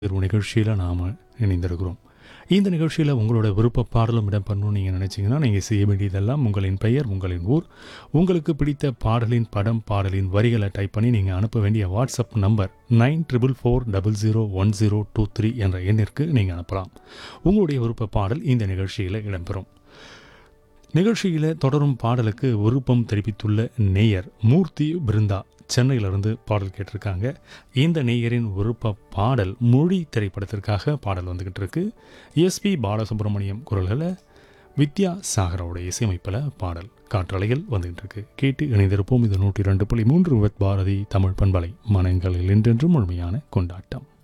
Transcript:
ஒரு நிகழ்ச்சியில் நாம் இணைந்திருக்கிறோம் இந்த நிகழ்ச்சியில் உங்களோட விருப்ப பாடலும் இடம்பெறணும்னு நீங்கள் நினச்சிங்கன்னா நீங்கள் செய்ய வேண்டியதெல்லாம் உங்களின் பெயர் உங்களின் ஊர் உங்களுக்கு பிடித்த பாடலின் படம் பாடலின் வரிகளை டைப் பண்ணி நீங்கள் அனுப்ப வேண்டிய WhatsApp number nine triple four double zero one zero two three என்ற எண்ணிற்கு நீங்கள் அனுப்பலாம் உங்களுடைய விருப்ப பாடல் இந்த நிகழ்ச்சியில் இடம்பெறும் நிகழ்ச்சியில் தொடரும் பாடலுக்கு விருப்பம் தெரிவித்துள்ள நேயர் மூர்த்தி பிருந்தா சென்னையிலிருந்து பாடல் கேட்டிருக்காங்க இந்த நேயரின் விருப்ப பாடல் மொழி திரைப்படத்திற்காக பாடல் வந்துக்கிட்டு இருக்கு எஸ்பி பாலசுப்ரமணியம் குரல்களை வித்யா சாகரோட இசையமைப்பில் பாடல் காற்றலையில் வந்துகிட்டு இருக்கு கேட்டு இணைந்திருப்போம் இது நூற்றி ரெண்டு புள்ளி மூன்று வித் பாரதி தமிழ் பண்பலை மனங்களில் என்றென்றும் முழுமையான கொண்டாட்டம்